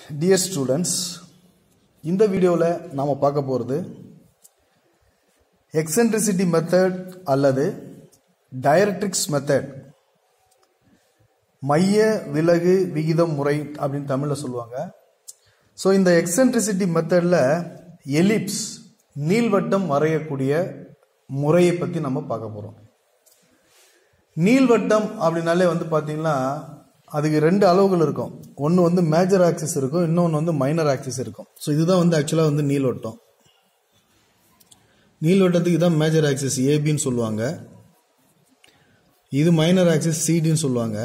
dear students இந்த வீடியோவில் நாம் பார்க்க போகிறது எக்ஸென்ட்ரிசிட்டி மெத்தட் அல்லது டைரக்ட்ரிக்ஸ் மெத்தட் மைய விலகு விகிதம் முறை அப்படின்னு தமிழில் சொல்லுவாங்க ஸோ இந்த எக்ஸென்ட்ரிசிட்டி மெத்தடில் எலிப்ஸ் நீள்வட்டம் வரையக்கூடிய முறையை பற்றி நம்ம பார்க்க போகிறோம் நீள்வட்டம் அப்படின்னாலே வந்து பார்த்தீங்கன்னா அதுக்கு ரெண்டு அளவுகள் இருக்கும் ஒன்று வந்து மேஜர் ஆக்சிஸ் இருக்கும் இன்னொன்று வந்து மைனர் ஆக்சிஸ் இருக்கும் ஸோ இதுதான் வந்து ஆக்சுவலாக வந்து நீள்வட்டம் நீள்வட்டத்துக்கு தான் மேஜர் ஆக்சிஸ் ஏபின்னு சொல்லுவாங்க இது மைனர் ஆக்சிஸ் சிடின்னு சொல்லுவாங்க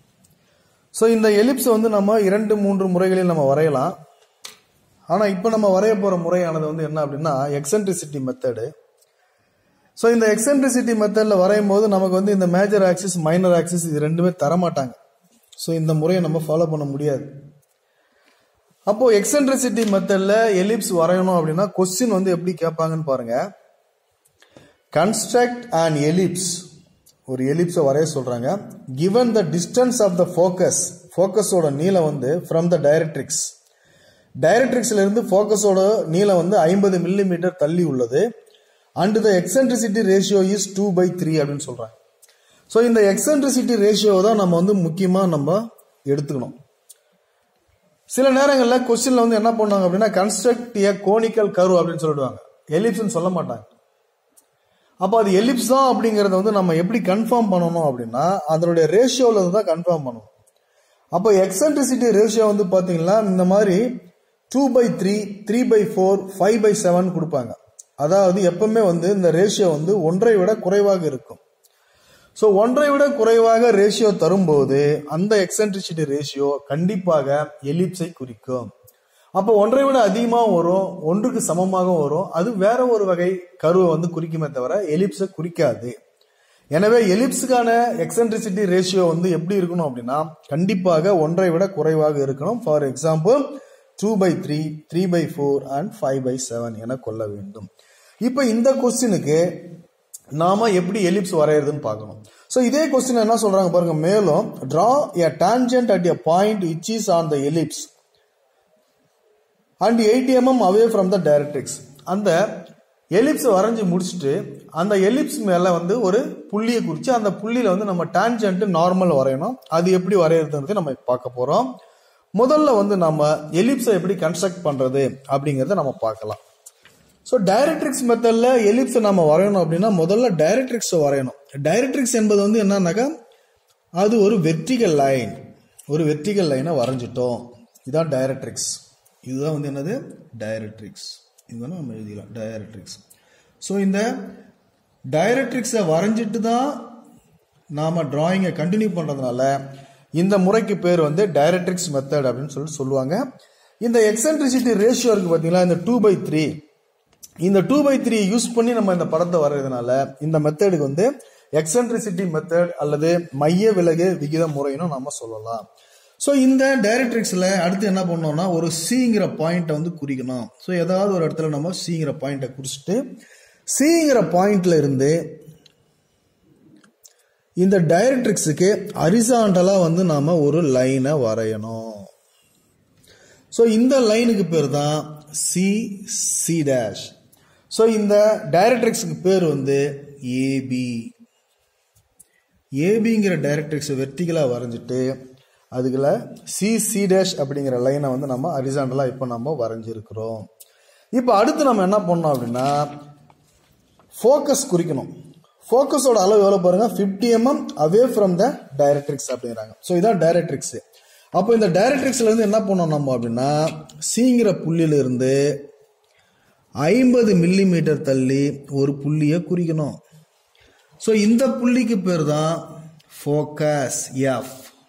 ஸோ இந்த எலிப்ஸை வந்து நம்ம இரண்டு மூன்று முறைகளில் நம்ம வரையலாம் ஆனால் இப்போ நம்ம வரைய போகிற முறையானது வந்து என்ன அப்படின்னா எக்ஸென்ட்ரிசிட்டி மெத்தடு ஸோ இந்த எக்ஸென்ட்ரிசிட்டி மெத்தடில் வரையும் போது நமக்கு வந்து இந்த மேஜர் ஆக்சிஸ் மைனர் ஆக்சிஸ் இது ரெண்டுமே தரமாட்டாங்க ஸோ இந்த முறையை நம்ம ஃபாலோ பண்ண முடியாது அப்போ எக்ஸென்ட்ரிசிட்டி மெத்தடில் எலிப்ஸ் வரையணும் அப்படின்னா கொஸ்டின் வந்து எப்படி கேட்பாங்கன்னு பாருங்க கன்ஸ்ட்ரக்ட் அண்ட் எலிப்ஸ் ஒரு எலிப்ஸை வரைய சொல்றாங்க given the distance of the focus ஃபோக்கஸோட நீளம் வந்து ஃப்ரம் த டைரக்ட்ரிக்ஸ் டைரக்ட்ரிக்ஸ்ல இருந்து ஃபோக்கஸோட நீளம் வந்து ஐம்பது மில்லிமீட்டர் தள்ளி உள்ளது and the eccentricity ratio is two by three அப்படின்னு சொல்றாங்க ஸோ இந்த எக்ஸென்ட்ரிசிட்டி ரேஷியோ தான் நம்ம வந்து முக்கியமாக நம்ம எடுத்துக்கணும் சில நேரங்களில் கொஸ்டின்ல வந்து என்ன பண்ணுவாங்க அப்படின்னா கன்ஸ்ட்ரக்ட் ஏ கோனிக்கல் கர்வ் அப்படின்னு சொல்லிடுவாங்க எலிப்ஸ்னு சொல்ல மாட்டாங்க அப்போ அது எலிப்ஸ் தான் அப்படிங்கிறத வந்து நம்ம எப்படி கன்ஃபார்ம் பண்ணணும் அப்படின்னா அதனுடைய ரேஷியோவில் இருந்து தான் கன்ஃபார்ம் பண்ணணும் அப்போ எக்ஸென்ட்ரிசிட்டி ரேஷியோ வந்து பார்த்தீங்கன்னா இந்த மாதிரி two by three three by four five by seven கொடுப்பாங்க அதாவது எப்பவுமே வந்து இந்த ரேஷியோ வந்து ஒன்றை விட குறைவாக இருக்கும் ஸோ ஒன்றை விட குறைவாக ரேஷியோ தரும்போது அந்த எக்ஸென்ட்ரிசிட்டி ரேஷியோ கண்டிப்பாக எலிப்ஸை குறிக்கும் அப்போ ஒன்றை விட அதிகமாக வரும் ஒன்றுக்கு சமமாக வரும் அது வேற ஒரு வகை கருவை வந்து குறிக்குமே தவிர எலிப்ஸை குறிக்காது எனவே எலிப்ஸுக்கான எக்ஸென்ட்ரிசிட்டி ரேஷியோ வந்து எப்படி இருக்கணும் அப்படின்னா கண்டிப்பாக ஒன்றை விட குறைவாக இருக்கணும் for example two by three three by four and five by seven என கொள்ள வேண்டும் இப்போ இந்த கொஸ்டினுக்கு நாம எப்படி எலிப்ஸ் வரையறதுன்னு பார்க்கணும் ஸோ இதே கொஸ்டின் என்ன சொல்றாங்க பாருங்க மேலும் draw a tangent at a point which is on the ellipse and eight mm away from the directrix அந்த எலிப்ஸ் வரைஞ்சி முடிச்சுட்டு அந்த எலிப்ஸ் மேல வந்து ஒரு புள்ளியை குறித்து அந்த புள்ளியில வந்து நம்ம டான்ஜென்ட் நார்மல் வரையணும் அது எப்படி வரையறதுன்றது நம்ம பார்க்க போறோம் முதல்ல வந்து நம்ம எலிப்ஸை எப்படி கன்ஸ்ட்ரக்ட் பண்றது அப்படிங்கிறத நம்ம பார்க்கலாம் ஸோ டைரக்ட்ரிக்ஸ் மெத்தடில் எலிப்ஸை நம்ம வரையணும் அப்படின்னா முதல்ல டைரக்ட்ரிக்ஸை வரையணும் டைரக்ட்ரிக்ஸ் என்பது வந்து என்னன்னாக்கா அது ஒரு வெர்டிகல் லைன் ஒரு வெர்டிகல் லைனை வரைஞ்சிட்டோம் இதுதான் டைரக்ட்ரிக்ஸ் இதுதான் வந்து என்னது டைரக்ட்ரிக்ஸ் இதுதான் நம்ம எழுதிக்கலாம் டைரக்ட்ரிக்ஸ் ஸோ இந்த டைரக்ட்ரிக்ஸை வரைஞ்சிட்டு தான் நாம் டிராயிங்கை கண்டினியூ பண்ணுறதுனால இந்த முறைக்கு பேர் வந்து டைரக்ட்ரிக்ஸ் மெத்தட் அப்படின்னு சொல்லி சொல்லுவாங்க இந்த எக்ஸென்ட்ரிசிட்டி ரேஷியோ இருக்கு பார்த்தீங்களா இந்த டூ பை த்ரீ இந்த டூ பை த்ரீ யூஸ் பண்ணி நம்ம இந்த படத்தை வர்றதுனால இந்த மெத்தடுக்கு வந்து எக்ஸென்ட்ரிசிட்டி மெத்தட் அல்லது மைய விலகு விகித முறைன்னு நம்ம சொல்லலாம் ஸோ இந்த டைரக்ட்ரிக்ஸில் அடுத்து என்ன பண்ணோம்னா ஒரு சிங்கிற பாயிண்ட்டை வந்து குறிக்கணும் ஸோ ஏதாவது ஒரு இடத்துல நம்ம சிங்கிற பாயிண்ட்டை குறிச்சிட்டு சிங்கிற பாயிண்ட்ல இருந்து இந்த டைரக்ட்ரிக்ஸுக்கு அரிசாண்டலாக வந்து நாம் ஒரு லைனை வரையணும் ஸோ இந்த லைனுக்கு பேர் தான் சி சி டேஷ் ஸோ இந்த டைரக்ட்ரிக்ஸுக்கு பேர் வந்து ஏபி ஏபிங்கிற டைரக்ட்ரிக்ஸ் வெர்டிகலாக வரைஞ்சிட்டு அதுக்குள்ள சி சி டேஷ் அப்படிங்கிற லைனை வந்து நம்ம அரிசாண்டலாக இப்போ நம்ம வரைஞ்சிருக்கிறோம் இப்போ அடுத்து நம்ம என்ன பண்ணோம் அப்படின்னா ஃபோக்கஸ் குறிக்கணும் ஃபோக்கஸோட அளவு எவ்வளோ பாருங்க fifty mm away from the directrix அப்படிங்கிறாங்க ஸோ இதான் டைரக்ட்ரிக்ஸ் அப்போ இந்த டைரக்ட்ரிக்ஸ்ல இருந்து என்ன பண்ணோம் நம்ம அப்படின்னா சிங்கிற புள்ளியில இருந்து ஐம்பது மில்லி மீட்டர் தள்ளி ஒரு புள்ளியை குறிக்கணும் ஸோ இந்த புள்ளிக்கு பேர் தான் ஃபோக்கஸ் எஃப்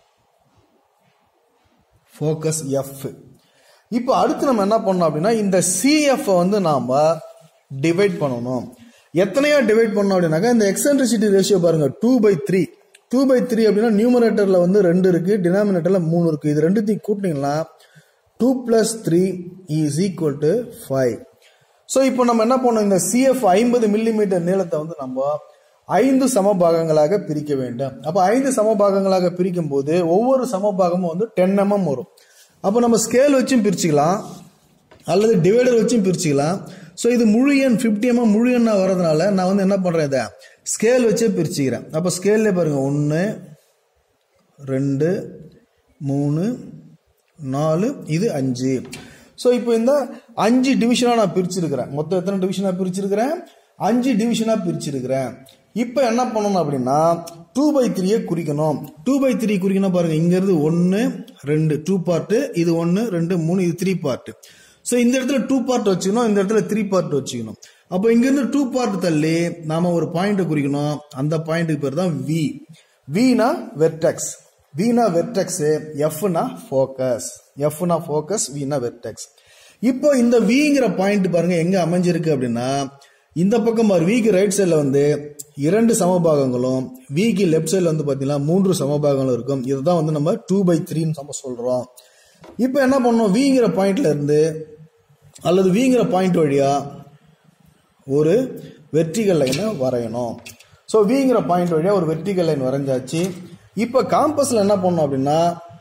ஃபோக்கஸ் எஃப் இப்போ அடுத்து நம்ம என்ன பண்ணோம் அப்படின்னா இந்த சிஎஃப் வந்து நாம் டிவைட் பண்ணணும் எத்தனையா டிவைட் பண்ணோம் அப்படின்னாக்கா இந்த எக்ஸென்ட்ரிசிட்டி ரேஷியோ பாருங்க two by three two by three அப்படின்னா நியூமரேட்டரில் வந்து ரெண்டு இருக்கு டினாமினேட்டரில் மூணு இருக்கு இது ரெண்டுத்தையும் கூட்டினீங்கன்னா two plus three is equal to five so இப்போ நம்ம என்ன பண்ணோம் இந்த சிஎஃப் ஐம்பது மில்லிமீட்டர் நீளத்தை வந்து நம்ம ஐந்து சமபாகங்களாக பிரிக்க வேண்டும் அப்போ ஐந்து சமபாகங்களாக பிரிக்கும் போது ஒவ்வொரு சமபாகமும் வந்து டென் எம்எம் வரும் அப்போ நம்ம ஸ்கேல் வச்சும் பிரிச்சுக்கலாம் அல்லது டிவைடர் வச்சும் பிரிச்சுக்கலாம் ஸோ இது முழு எண் ஃபிஃப்டி எம்எம் முழு எண்ணாக வரதுனால நான் வந்து என்ன பண்ணுறேன் இதை ஸ்கேல் வச்சே பிரிச்சுக்கிறேன் அப்போ ஸ்கேல்லே பாருங்கள் ஒன்று ரெண்டு மூணு நாலு இது அஞ்சு ஸோ இப்போ இந்த அஞ்சு டிவிஷனாக நான் பிரிச்சிருக்கிறேன் மொத்தம் எத்தனை டிவிஷனாக பிரிச்சிருக்கிறேன் அஞ்சு டிவிஷனாக பிரிச்சிருக்கிறேன் இப்போ என்ன பண்ணணும் அப்படின்னா டூ பை த்ரீயை குறிக்கணும் டூ பை த்ரீ குறிக்கணும் பாருங்க இங்கேருந்து ஒன்று ரெண்டு டூ பார்ட்டு இது ஒன்று ரெண்டு மூணு இது த்ரீ பார்ட்டு ஸோ இந்த இடத்துல டூ பார்ட் வச்சுக்கணும் இந்த இடத்துல த்ரீ பார்ட் வச்சுக்கணும் அப்போ இங்கேருந்து டூ பார்ட் தள்ளி நாம ஒரு பாயிண்ட்டை குறிக்கணும் அந்த பாயிண்ட்டுக்கு பேர் தான் வி வினா வெர்டெக்ஸ் வினா வெர்டெக்ஸ் எஃப்னா ஃபோக்கஸ் எஃப்னா ஃபோக்கஸ் வினா வெர்டெக்ஸ் இப்போ இந்த விங்கிற பாயிண்ட் பாருங்க எங்க அமைஞ்சிருக்கு அப்படின்னா இந்த பக்கம் பாரு விக்கு ரைட் சைடில் வந்து இரண்டு சமபாகங்களும் விக்கு லெஃப்ட் சைடில் வந்து பார்த்தீங்கன்னா மூன்று சமபாகங்களும் இருக்கும் இதுதான் வந்து நம்ம டூ பை த்ரீன்னு நம்ம சொல்கிறோம் இப்போ என்ன பண்ணோம் விங்கிற பாயிண்ட்ல இருந்து அல்லது விங்கிற பாயிண்ட் வழியா ஒரு வெர்டிகல் லைனை வரையணும் ஸோ விங்கிற பாயிண்ட் வழியா ஒரு வெர்டிகல் லைன் வரைஞ்சாச்சு இப்போ காம்பஸில் என்ன பண்ணோம் அப்படின்னா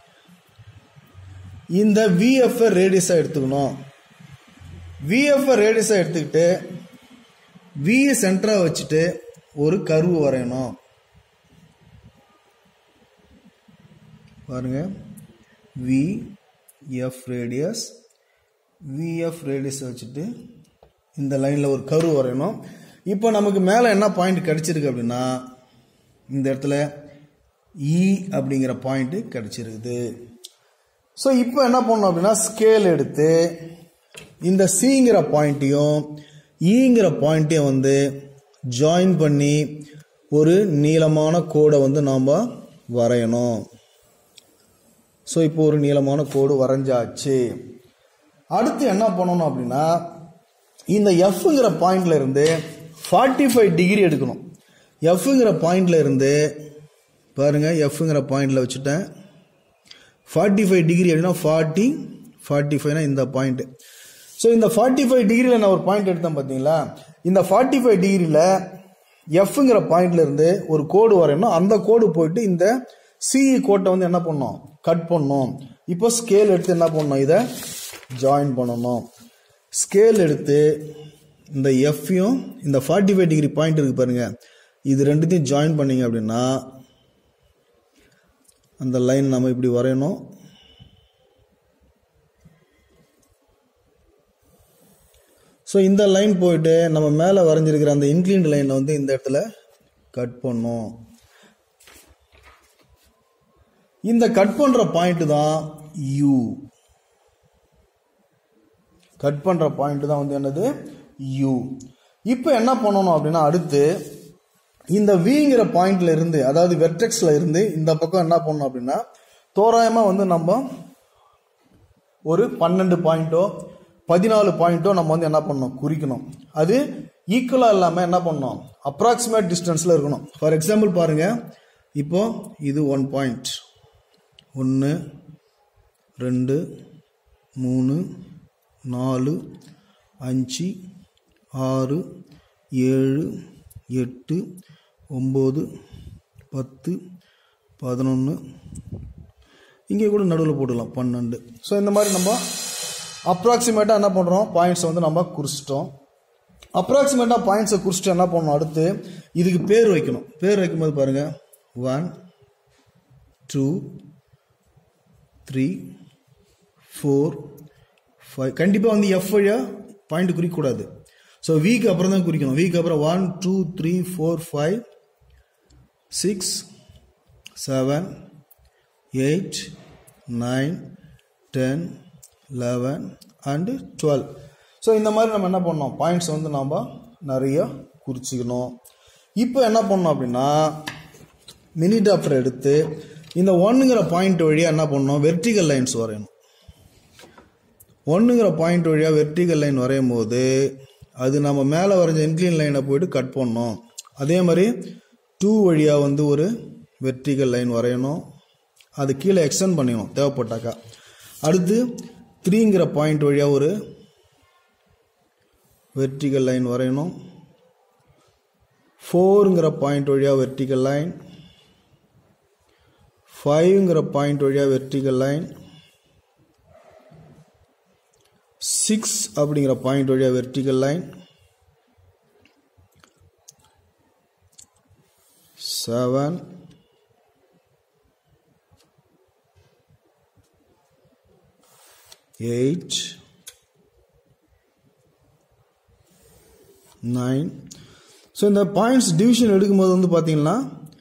இந்த விஎஃப் ரேடியஸாக எடுத்துக்கணும் விஎஃப் ரேடியஸாக எடுத்துக்கிட்டு வி சென்டராக வச்சுட்டு ஒரு கர்வு வரையணும் பாருங்க V F radius VF radius வச்சுட்டு இந்த லைனில் ஒரு கர்வு வரையணும் இப்போ நமக்கு மேலே என்ன பாயிண்ட் கிடைச்சிருக்கு அப்படின்னா இந்த இடத்துல இ அப்படிங்கிற பாயிண்ட் கிடைச்சிருக்குது ஸோ இப்போ என்ன பண்ணணும் அப்படின்னா ஸ்கேல் எடுத்து இந்த சிங்கிற பாயிண்ட்டையும் ஈங்கிற பாயிண்ட்டையும் வந்து ஜாயின் பண்ணி ஒரு நீளமான கோடை வந்து நாம் வரையணும் ஸோ இப்போ ஒரு நீளமான கோடு வரைஞ்சாச்சு அடுத்து என்ன பண்ணணும் அப்படின்னா இந்த எஃப்ங்கிற பாயிண்ட்ல இருந்து ஃபார்ட்டி ஃபைவ் டிகிரி எடுக்கணும் எஃப்ங்கிற பாயிண்ட்ல இருந்து பாருங்க எஃப்ங்கிற பாயிண்ட்ல வச்சுட்டேன் ஃபார்ட்டி ஃபைவ் டிகிரி அப்படின்னா ஃபார்ட்டி ஃபார்ட்டி ஃபைவ்னா இந்த பாயிண்ட் ஸோ இந்த ஃபார்ட்டி ஃபைவ் டிகிரியில் நான் ஒரு பாயிண்ட் எடுத்தேன் பார்த்தீங்களா இந்த ஃபார்ட்டி ஃபைவ் டிகிரியில் எஃப்ங்கிற பாயிண்ட்ல இருந்து ஒரு கோடு வரையணும் அந்த கோடு போயிட்டு இந்த சிஇ கோட்டை வந்து என்ன பண்ணோம் கட் பண்ணோம் இப்போ ஸ்கேல் எடுத்து என்ன பண்ணணும் இதை ஜாயின் பண்ணணும் ஸ்கேல் எடுத்து இந்த எஃப்யும் இந்த ஃபார்ட்டி ஃபைவ் டிகிரி பாயிண்ட் இருக்கு பாருங்க இது ரெண்டுத்தையும் ஜாயின் பண்ணீங்க அப்படின்னா அந்த லைன் நம்ம இப்படி வரையணும் ஸோ இந்த லைன் போயிட்டு நம்ம மேலே வரைஞ்சிருக்கிற அந்த இன்க்ளீன்ட் லைனை வந்து இந்த இடத்துல கட் பண்ணும் இந்த கட் பண்ற பாயிண்ட் தான் யூ கட் பண்ற பாயிண்ட் தான் வந்து என்னது யூ இப்போ என்ன பண்ணணும் அப்படின்னா அடுத்து இந்த விங்கிற பாயிண்ட்ல இருந்து அதாவது வெர்டெக்ஸ்ல இருந்து இந்த பக்கம் என்ன பண்ணணும் அப்படின்னா தோராயமா வந்து நம்ம ஒரு பன்னெண்டு பாயிண்டோ பதினாலு பாயிண்டோ நம்ம வந்து என்ன பண்ணணும் குறிக்கணும் அது ஈக்குவலா இல்லாம என்ன பண்ணணும் அப்ராக்சிமேட் டிஸ்டன்ஸ்ல இருக்கணும் ஃபார் எக்ஸாம்பிள் பாருங்க இப்போ இது ஒன் பாயிண்ட் ஒன்று ரெண்டு மூணு நாலு அஞ்சு ஆறு ஏழு எட்டு ஒம்பது பத்து பதினொன்று இங்கே கூட நடுவில் போட்டுக்கலாம் பன்னெண்டு ஸோ இந்த மாதிரி நம்ம அப்ராக்சிமேட்டாக என்ன பண்ணுறோம் பாயிண்ட்ஸை வந்து நம்ம குறிச்சிட்டோம் அப்ராக்சிமேட்டாக பாயிண்ட்ஸை குறிச்சிட்டு என்ன பண்ணணும் அடுத்து இதுக்கு பேர் வைக்கணும் பேர் வைக்கும்போது பாருங்கள் one two three four five கண்டிப்பாக வந்து எஃப் வழியாக பாயிண்ட் குறிக்கக்கூடாது ஸோ வீக் அப்புறம் தான் குறிக்கணும் வீக் அப்புறம் one two three four five six seven eight nine ten eleven and twelve so இந்த மாதிரி நம்ம என்ன பண்ணோம் பாயிண்ட்ஸ் வந்து நாம் நிறைய குறிச்சிக்கணும் இப்போ என்ன பண்ணோம் அப்படின்னா மினி டாப்டர் எடுத்து இந்த ஒன்னுங்கிற பாயிண்ட் வழியாக என்ன பண்ணோம் வெர்டிகல் லைன்ஸ் வரையணும் ஒன்றுங்கிற பாயிண்ட் வழியாக வெர்டிகல் லைன் வரையும் போது அது நம்ம மேலே வரைஞ்ச இன்க்ளீன் லைனை போயிட்டு கட் பண்ணோம் அதே மாதிரி டூ வழியாக வந்து ஒரு வெர்டிகல் லைன் வரையணும் அது கீழே எக்ஸ்டெண்ட் பண்ணிக்கணும் தேவைப்பட்டாக்கா அடுத்து த்ரீங்கிற பாயிண்ட் வழியாக ஒரு வெர்டிகல் லைன் வரையணும் ஃபோருங்கிற பாயிண்ட் வழியாக வெர்டிகல் லைன் ஃபைவ்ங்கிற பாயிண்ட் வழியாக வெர்டிகல் லைன் சிக்ஸ் அப்படிங்கிற பாயிண்ட் வழியாக vertical line seven eight nine so இந்த பாயிண்ட்ஸ் டிவிஷன் எடுக்கும்போது வந்து பார்த்தீங்கன்னா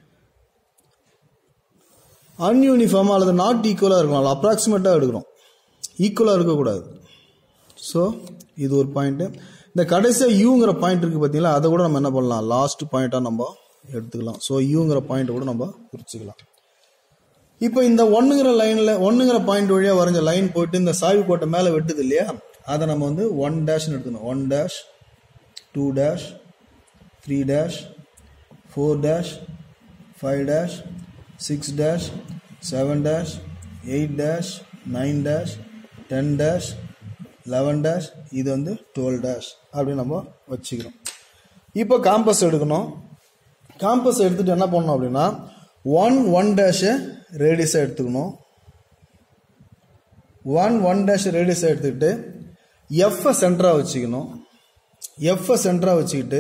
அன்யூனிஃபார்மாக அல்லது நாட் ஈக்குவலாக இருக்கணும் அப்ராக்சிமேட்டாக எடுக்கிறோம் ஈக்குவலாக இருக்கக்கூடாது ஸோ இது ஒரு பாயிண்ட்டு இந்த கடைசியாக யூங்கிற பாயிண்ட் இருக்குது பார்த்தீங்களா அதை கூட நம்ம என்ன பண்ணலாம் லாஸ்ட் பாயிண்ட்டாக நம்ம எடுத்துக்கலாம் ஸோ யூங்கிற பாயிண்ட்டை கூட நம்ம குறிச்சிக்கலாம் இப்போ இந்த ஒன்றுங்கிற லைனில் ஒன்றுங்கிற பாயிண்ட் வழியாக வரைஞ்ச லைன் போயிட்டு இந்த சாய்வு கோட்டை மேலே வெட்டுது இல்லையா அதை நம்ம வந்து ஒன் டேஷ்னு எடுத்துக்கணும் one dash two dash three dash four dash five dash six dash seven dash eight dash nine dash ten dash eleven dash இது வந்து டுவெல் டேஷ் அப்படின்னு நம்ம வச்சுக்கிறோம் இப்போ காம்பஸ் எடுக்கணும் காம்பஸ் எடுத்துகிட்டு என்ன பண்ணணும் அப்படின்னா ஒன் ஒன் டேஷை ரேடியஸாக எடுத்துக்கணும் ஒன் ஒன் டேஷ் ரேடியஸாக எடுத்துக்கிட்டு எஃப்ஐ சென்டராக வச்சுக்கணும் எஃப்ஐ சென்டராக வச்சுக்கிட்டு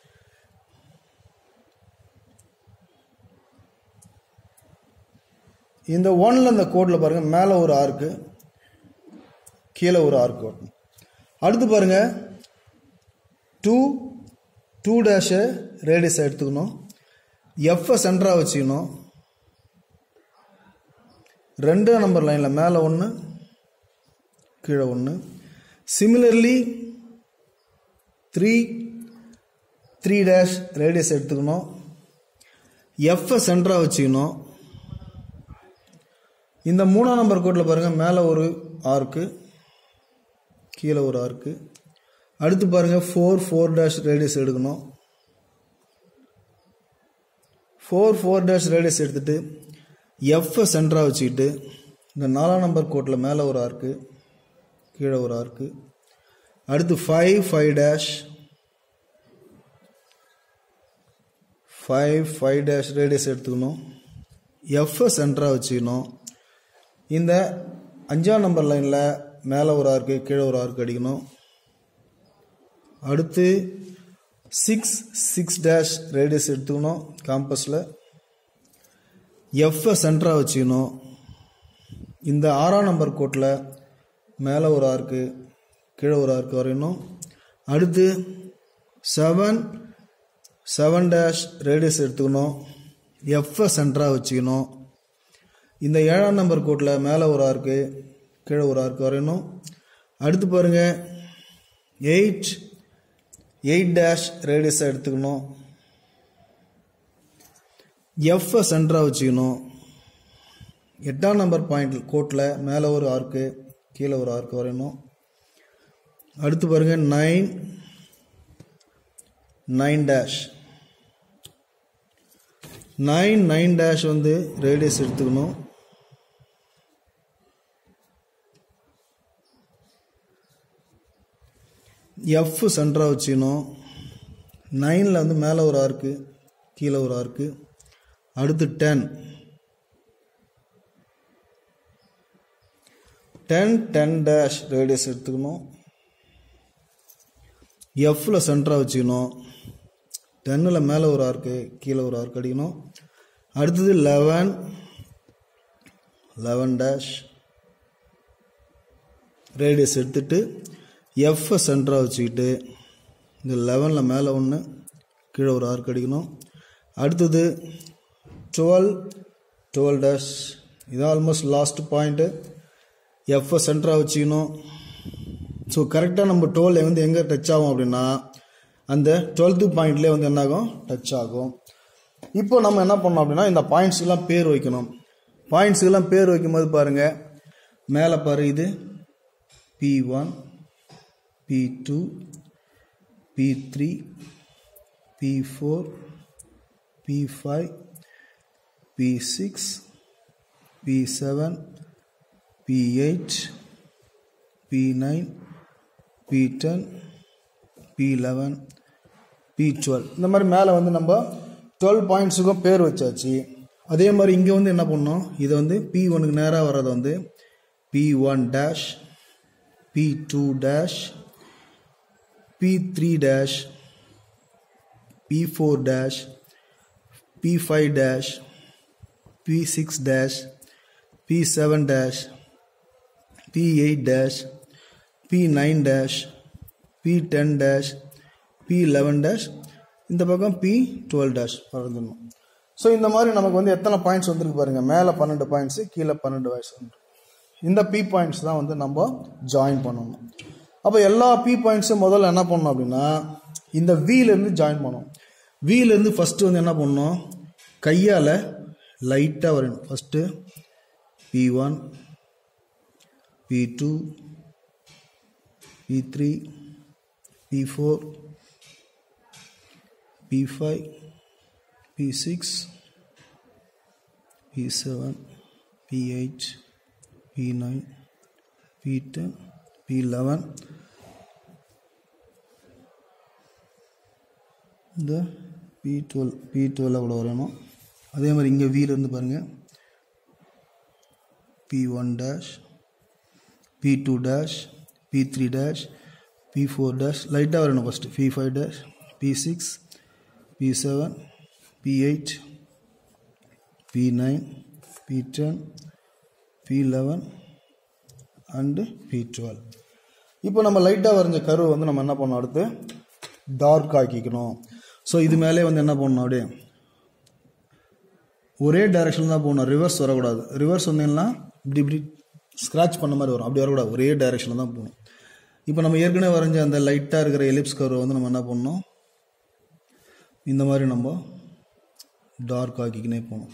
இந்த ஒன்ல இந்த கோட்டில் பாருங்க மேலே ஒரு ஆர்க்கு கீழே ஒரு ஆர்க் வரணும் அடுத்து பாருங்க டூ டூ டேஷை ரேடியஸாக எடுத்துக்கணும் எஃப்ஐ சென்டராக வச்சுக்கணும் ரெண்டாம் நம்பர் லைனில் மேலே ஒன்று கீழே ஒன்று similarly three three dash radius எடுத்துக்கணும் எஃப்ஐ சென்டராக வச்சுக்கணும் இந்த மூணாம் நம்பர் கோட்டில் பாருங்கள் மேலே ஒரு ஆர்க்கு கீழே ஒரு ஆர்க்கு அடுத்து பாருங்கள் ஃபோர் ஃபோர் டேஷ் ரேடியஸ் எடுக்கணும் ஃபோர் ஃபோர் டேஷ் ரேடியஸ் எடுத்துகிட்டு எஃப்ஐ சென்டராக வச்சுக்கிட்டு இந்த நாலாம் நம்பர் கோட்டில் மேலே ஒரு ஆர்க்கு கீழே ஒரு ஆர்க்கு அடுத்து five five dash five five dash radius எடுத்துக்கணும் எஃப்ஐ சென்டராக வச்சுக்கணும் இந்த அஞ்சாம் நம்பர் லைனில் மேலே ஒரு ஆர்க்கு கீழே ஒரு ஆர்க்கு அடிக்கணும் அடுத்து சிக்ஸ் சிக்ஸ் டேஷ் ரேடியஸ் எடுத்துக்கணும் காம்பஸில் எஃப்ஐ சென்டராக வச்சுக்கணும் இந்த ஆறாம் நம்பர் கோட்டில் மேலே ஒரு ஆர்க்கு கீழே ஒரு ஆர்க்கு வரையணும் அடுத்து செவன் செவன் டேஷ் ரேடியஸ் எடுத்துக்கணும் எஃப்ஐ சென்டராக வச்சுக்கணும் இந்த ஏழாம் நம்பர் கோட்டில் மேலே ஒரு ஆர்க்கு கீழே ஒரு ஆர்க்கு வரையணும் அடுத்து பாருங்கள் எயிட் எயிட் டேஷ் ரேடியஸாக எடுத்துக்கணும் எஃப்ஐ சென்டராக வச்சுக்கணும் எட்டாம் நம்பர் பாயிண்ட் கோட்டில் மேலே ஒரு ஆர்க்கு கீழே ஒரு ஆர்க்கு வரையணும் அடுத்து பாருங்கள் nine nine dash nine nine dash வந்து ரேடியஸ் எடுத்துக்கணும் எஃப் சென்டராக வச்சுக்கணும் நைனில் வந்து மேலே ஒரு ஆர்க்கு கீழே ஒரு ஆர்க்கு அடுத்து ten ten ten dash radius எடுத்துக்கணும் எஃப்பில் சென்டராக வச்சுக்கணும் டென்னில் மேலே ஒரு ஆர்க்கு கீழே ஒரு ஆர்க் அடிக்கணும் அடுத்தது லெவன் லெவன் டேஷ் ரேடியஸ் எடுத்துட்டு எஃப்ஐ சென்டராக வச்சுக்கிட்டு இந்த லெவனில் மேலே ஒன்று கீழே ஒரு ஆர்க் அடிக்கணும் அடுத்தது டுவெல் டுவெல் டேஷ் இதான் ஆல்மோஸ்ட் லாஸ்ட் பாயிண்ட்டு எஃப்ஐ சென்டராக வச்சுக்கணும் ஸோ கரெக்டாக நம்ம டுவெல் வந்து எங்கே டச் ஆகும் அப்படின்னா அந்த டுவெல்த்து பாயிண்ட்லேயே வந்து என்னாகும் டச் ஆகும் இப்போ நம்ம என்ன பண்ணோம் அப்படின்னா இந்த பாயிண்ட்ஸுக்கெல்லாம் பேர் வைக்கணும் பாயிண்ட்ஸுக்கெல்லாம் பேர் வைக்கும்போது பாருங்கள் மேலே பாரு இது P one P two P three P four P five P six P seven P eight P nine P ten P eleven P twelve இந்த மாதிரி மேலே வந்து நம்ம டுவெல் பாயிண்ட்ஸுக்கும் பேர் வச்சாச்சு அதே மாதிரி இங்கே வந்து என்ன பண்ணோம் இதை வந்து பி ஒனுக்கு நேராக வர்றதை வந்து P one dash P two dash P three dash P four dash P five dash P six dash P seven dash P eight dash P nine dash P ten dash P eleven dash இந்த பக்கம் P twelve dash வரைஞ்சிடணும் so இந்த மாதிரி நமக்கு வந்து எத்தனை points வந்துருக்கு பாருங்க மேலே பன்னெண்டு பாயிண்ட்ஸு கீழே பன்னெண்டு பாயிண்ட்ஸ் வந்து இந்த பி பாயிண்ட்ஸ் தான் வந்து நம்ம ஜாயின் பண்ணணும் அப்போ எல்லா பி பாயிண்ட்ஸும் முதல்ல என்ன பண்ணணும் அப்படின்னா இந்த வீலேருந்து ஜாயின் பண்ணணும் வீலேருந்து ஃபஸ்ட்டு வந்து என்ன பண்ணணும் கையால் லைட்டாக வரையணும் first P one P two P three P four P five P six P seven P eight P nine P ten P eleven இந்த பி டுவெல் பி டுவெல் அவ்வளோ வரையணும் அதே மாதிரி இங்கே வீலேருந்து பாருங்கள் P one dash P two dash P three dash P four dash லைட்டாக வரணும் first P five dash P six P seven P eight P nine P ten P eleven and B டுவெல் இப்போ நம்ம லைட்டாக வரைஞ்ச கருவை வந்து நம்ம என்ன பண்ணோம் அடுத்து டார்க் ஆக்கிக்கணும் ஸோ இது மேலே வந்து என்ன பண்ணணும் அப்படியே ஒரே டைரக்ஷன் தான் போகணும் ரிவர்ஸ் வரக்கூடாது ரிவர்ஸ் வந்தீங்கன்னா இப்படி இப்படி ஸ்க்ராட்ச் பண்ண மாதிரி வரும் அப்படி வரக்கூடாது ஒரே டைரக்ஷனில் தான் போகணும் இப்போ நம்ம ஏற்கனவே வரைஞ்ச அந்த லைட்டாக இருக்கிற எலிப்ஸ் கர்வை வந்து நம்ம என்ன பண்ணணும் இந்த மாதிரி நம்ம டார்க் ஆக்கிக்கினே போகணும்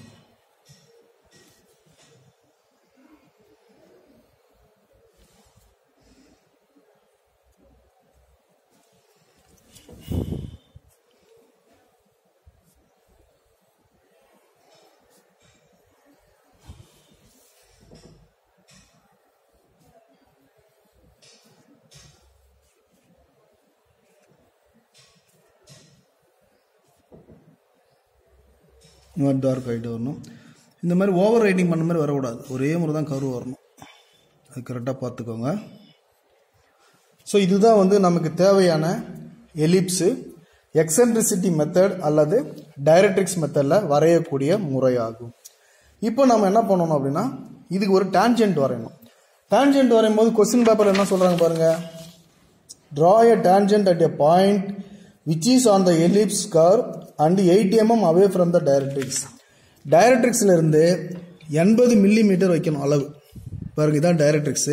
இந்த மாதிரி டார்க் ஆகிட்டு வரணும் இந்த மாதிரி ஓவர் ரைட்டிங் பண்ண மாதிரி வரக்கூடாது ஒரே முறை தான் கரு வரணும் அது கரெக்டாக பார்த்துக்கோங்க ஸோ இதுதான் வந்து நமக்கு தேவையான எலிப்ஸு எக்ஸென்ட்ரிசிட்டி மெத்தட் அல்லது டைரக்ட்ரிக்ஸ் மெத்தடில் வரையக்கூடிய முறையாகும் இப்போ நம்ம என்ன பண்ணணும் அப்படின்னா இதுக்கு ஒரு டேன்ஜென்ட் வரையணும் டேன்ஜென்ட் வரையும் போது கொஸ்டின் பேப்பர் என்ன சொல்கிறாங்க பாருங்கள் draw a tangent at a point which is on the ellipse curve and 80 mm away from the directrix டைரக்ட்ரிக்ஸில் இருந்து எண்பது மில்லி மீட்டர் வைக்கணும் அளவு பாருங்க இதான் டைரக்ட்ரிக்ஸு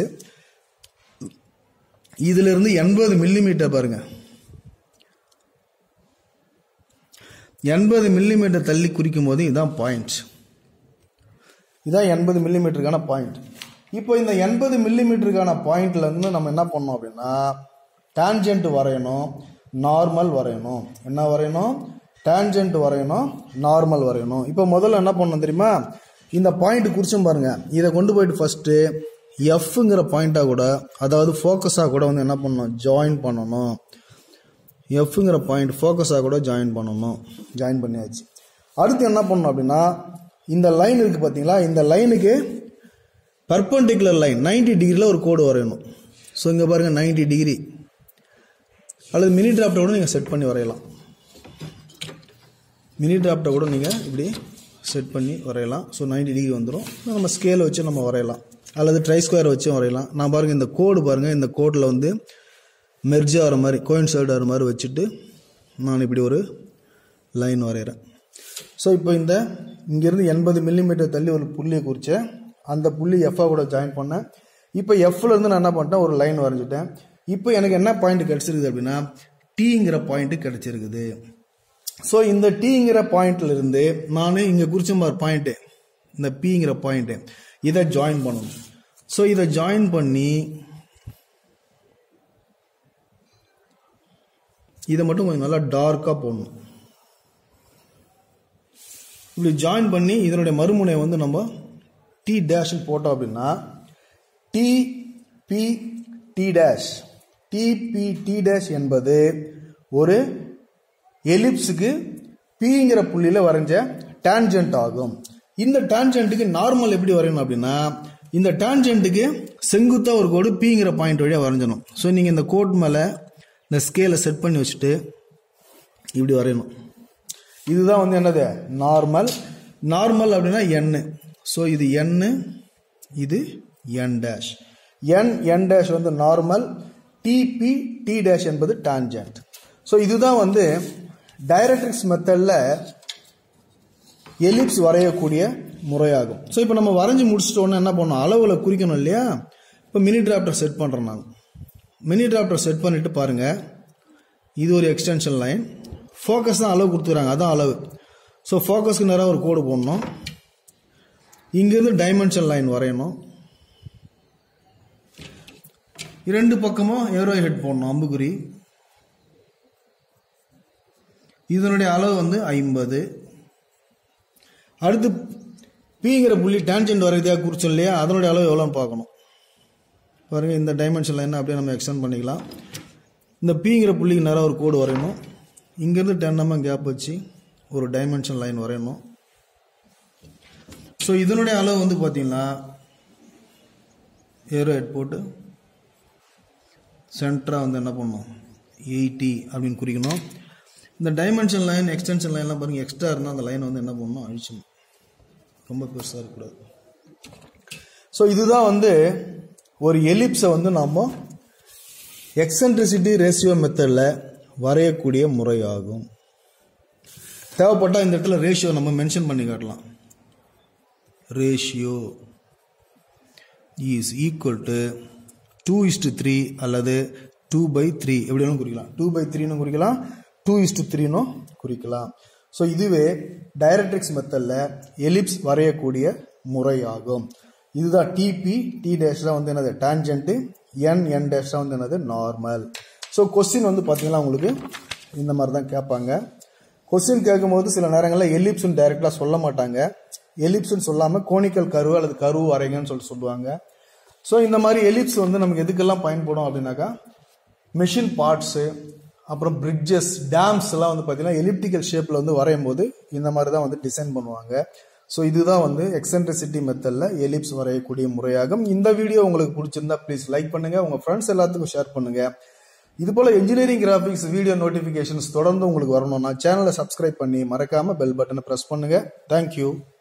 இதுல இருந்து எண்பது மில்லி மீட்டர் பாருங்க எண்பது மில்லி மீட்டர் தள்ளி குறிக்கும் போது இதான் பாயிண்ட் இதான் எண்பது மில்லி மீட்டருக்கான பாயிண்ட் இப்போ இந்த எண்பது மில்லி மீட்டருக்கான பாயிண்ட்ல இருந்து நம்ம என்ன பண்ணோம் அப்படின்னா டான்ஜென்ட் வரையணும் நார்மல் வரையணும் என்ன வரையணும் டான்ஜென்ட் வரையணும் நார்மல் வரையணும் இப்போ முதல்ல என்ன பண்ணணும் தெரியுமா இந்த பாயிண்ட் குறிச்சும் பாருங்க இதை கொண்டு போயிட்டு ஃபர்ஸ்ட் எஃப்ங்கிற பாயிண்டாக கூட அதாவது ஃபோக்கஸாக கூட வந்து என்ன பண்ணணும் ஜாயின் பண்ணணும் எஃப்ங்கிற பாயிண்ட் ஃபோக்கஸாக கூட ஜாயின் பண்ணணும் ஜாயின் பண்ணியாச்சு அடுத்து என்ன பண்ணணும் அப்படின்னா இந்த லைன் இருக்குது பார்த்தீங்களா இந்த லைனுக்கு பர்பண்டிகுலர் லைன் 90 டிகிரியில் ஒரு கோடு வரையணும் ஸோ இங்கே பாருங்கள் 90 டிகிரி அல்லது மினி டிராப்டை கூட நீங்கள் செட் பண்ணி வரையலாம் மினி டிராப்டை கூட நீங்கள் இப்படி செட் பண்ணி வரையலாம் ஸோ 90 டிகிரி வந்துடும் நம்ம ஸ்கேலை வச்சு நம்ம வரையலாம் அல்லது ட்ரை ஸ்கொயர் வச்சும் வரையலாம் நான் பாருங்கள் இந்த கோடு பாருங்கள் இந்த கோடில் வந்து மெர்ஜ் ஆகிற மாதிரி கோயின்சைட் ஆகிற மாதிரி வச்சுட்டு நான் இப்படி ஒரு லைன் வரைகிறேன் ஸோ இப்போ இந்த இங்கேருந்து எண்பது மில்லிமீட்டர் தள்ளி ஒரு புள்ளியை குறித்தேன் அந்த புள்ளி எஃப்ஆ கூட ஜாயின் பண்ணேன் இப்போ எஃப்ல இருந்து நான் என்ன பண்ணிட்டேன் ஒரு லைன் வரைஞ்சிட்டேன் இப்போ எனக்கு என்ன பாயிண்ட் கிடைச்சிருக்குது அப்படின்னா டீங்கிற பாயிண்ட் கிடைச்சிருக்குது ஸோ இந்த டீங்கிற பாயிண்ட்ல இருந்து நான் இங்கே குறிச்ச மாதிரி பாயிண்ட்டு இந்த பிங்கிற பாயிண்ட்டு இதை ஜாயின் பண்ணணும் ஸோ இதை ஜாயின் பண்ணி இதை மட்டும் கொஞ்சம் நல்லா டார்க்காக போடணும் இப்படி ஜாயின் பண்ணி இதனுடைய மறுமுனையை வந்து நம்ம டி டேஷ்னு போட்டோம் அப்படின்னா D P D dash D P D dash என்பது ஒரு எலிப்ஸுக்கு பிங்கிற புள்ளியில் வரைஞ்ச டான்ஜென்ட் ஆகும் இந்த டான்ஜென்ட்டுக்கு நார்மல் எப்படி வரையணும் அப்படின்னா இந்த டான்ஜென்ட்டுக்கு செங்குத்தா ஒரு கோடு பிங்கிற பாயிண்ட் வழியாக வரைஞ்சணும் ஸோ நீங்கள் இந்த கோட் மேலே இந்த ஸ்கேலை செட் பண்ணி வச்சுட்டு இப்படி வரையணும் இதுதான் வந்து என்னது நார்மல் நார்மல் அப்படின்னா எண்ணு ஸோ இது எண்ணு இது N dash N N dash வந்து நார்மல் டிபி டி டேஷ் என்பது டான்ஜென்ட் ஸோ இதுதான் வந்து டைரக்ட்ரிக்ஸ் மெத்தடில் எலிப்ஸ் வரையக்கூடிய முறையாகும் ஸோ இப்போ நம்ம வரைஞ்சி முடிச்சிட்டோன்னே என்ன பண்ணணும் அளவில் குறிக்கணும் இல்லையா இப்போ மினி டிராப்டர் செட் பண்ணுறேன் நான் மினி டிராப்டர் செட் பண்ணிவிட்டு பாருங்கள் இது ஒரு எக்ஸ்டென்ஷன் லைன் ஃபோக்கஸ் தான் அளவு கொடுத்துக்கிறாங்க அதான் அளவு ஸோ ஃபோக்கஸ்க்கு நேராக ஒரு கோடு போடணும் இங்கேருந்து டைமென்ஷன் லைன் வரையணும் இரண்டு பக்கமும் ஏரோ ஹெட் போடணும் அம்புக்குறி இதனுடைய அளவு வந்து ஐம்பது அடுத்து பிங்கிற புள்ளி டான்ஜென்ட் வரையதாக குறிச்சோம் இல்லையா அதனுடைய அளவு எவ்வளோன்னு பார்க்கணும் பாருங்கள் இந்த டைமென்ஷன் லைனை அப்படியே நம்ம எக்ஸ்டெண்ட் பண்ணிக்கலாம் இந்த பிங்கிற புள்ளிக்கு நேராக ஒரு கோடு வரையணும் இங்கேருந்து டென் எம்எம் கேப் வச்சு ஒரு டைமென்ஷன் லைன் வரையணும் ஸோ இதனுடைய அளவு வந்து பார்த்தீங்கன்னா ஏரோ ஹெட் போட்டு சென்டராக வந்து என்ன பண்ணணும் எயிட்டி அப்படின்னு குறிக்கணும் இந்த டைமென்ஷன் லைன் எக்ஸ்டென்ஷன் லைன்லாம் பாருங்கள் எக்ஸ்ட்ரா இருந்தால் அந்த லைனை வந்து என்ன பண்ணணும் அழிச்சிடணும் ரொம்ப பெருசாக இருக்கக்கூடாது ஸோ இதுதான் வந்து ஒரு எலிப்ஸை வந்து நாம் எக்ஸென்ட்ரிசிட்டி ரேஷியோ மெத்தடில் வரையக்கூடிய முறையாகும் தேவைப்பட்டால் இந்த இடத்துல ரேஷியோ நம்ம மென்ஷன் பண்ணி காட்டலாம் ratio is equal to two is to three அல்லது டூ பை த்ரீ எப்படி வேணும் குறிக்கலாம் டூ பை த்ரீன்னு குறிக்கலாம் டூ இஸ்டு த்ரீனும் குறிக்கலாம் ஸோ இதுவே டைரக்ட்ரிக்ஸ் மெத்தடில் எலிப்ஸ் வரையக்கூடிய முறையாகும் இதுதான் டிபி டி டேஷ் தான் வந்து என்னது டான்ஜென்ட்டு என் என் டேஷ் தான் வந்து என்னது நார்மல் ஸோ கொஸ்டின் வந்து பார்த்தீங்கன்னா உங்களுக்கு இந்த மாதிரி தான் கேட்பாங்க கொஸ்டின் கேட்கும்போது சில நேரங்களில் எலிப்ஸ்னு டைரெக்டாக சொல்ல மாட்டாங்க எலிப்ஸ்னு சொல்லாமல் கோனிக்கல் கரு அல்லது கரு வரைங்கன்னு சொல்லி சொல்லுவாங்க ஸோ இந்த மாதிரி எலிப்ஸ் வந்து நமக்கு எதுக்கெல்லாம் பயன்படும் அப்படின்னாக்கா மெஷின் பார்ட்ஸு அப்புறம் பிரிட்ஜஸ் டேம்ஸ் எல்லாம் வந்து பார்த்தீங்கன்னா எலிப்டிக்கல் ஷேப்பில் வந்து வரையும் போது இந்த மாதிரி தான் வந்து டிசைன் பண்ணுவாங்க ஸோ இதுதான் வந்து எக்ஸென்ட்ரிசிட்டி மெத்தடில் எலிப்ஸ் வரையக்கூடிய முறையாகும் இந்த வீடியோ உங்களுக்கு பிடிச்சிருந்தா ப்ளீஸ் லைக் பண்ணுங்கள் உங்கள் ஃப்ரெண்ட்ஸ் எல்லாத்துக்கும் ஷேர் பண்ணுங்கள் இது போல் இன்ஜினியரிங் கிராஃபிக்ஸ் வீடியோ நோட்டிஃபிகேஷன்ஸ் தொடர்ந்து உங்களுக்கு வரணும்னா சேனலை சப்ஸ்கிரைப் பண்ணி மறக்காமல் பெல் பட்டனை ப்ரெஸ் பண்ணுங்கள் தேங்க்யூ